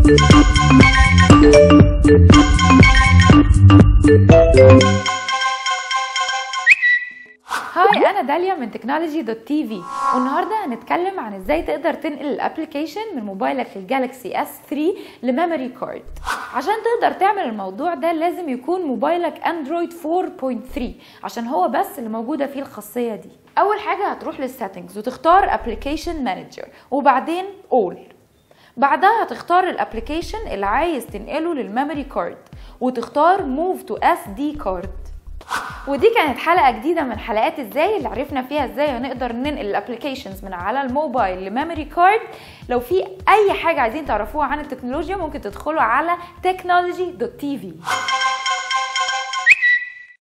هاي انا داليا من تكنولوجي دوت تي في والنهارده هنتكلم عن ازاي تقدر تنقل الابلكيشن من موبايلك للجالكسي اس 3 لميموري كارد عشان تقدر تعمل الموضوع ده لازم يكون موبايلك اندرويد 4.3 عشان هو بس اللي موجوده فيه الخاصيه دي اول حاجه هتروح للسيتنجز وتختار ابلكيشن مانجر وبعدين اول بعدها هتختار الابلكيشن اللي عايز تنقله للميموري كارد وتختار موف تو اس دي كارد ودي كانت حلقه جديده من حلقات ازاي اللي عرفنا فيها ازاي هنقدر ننقل الابلكيشنز من على الموبايل لميموري كارد لو في اي حاجه عايزين تعرفوها عن التكنولوجيا ممكن تدخلوا على technology.tv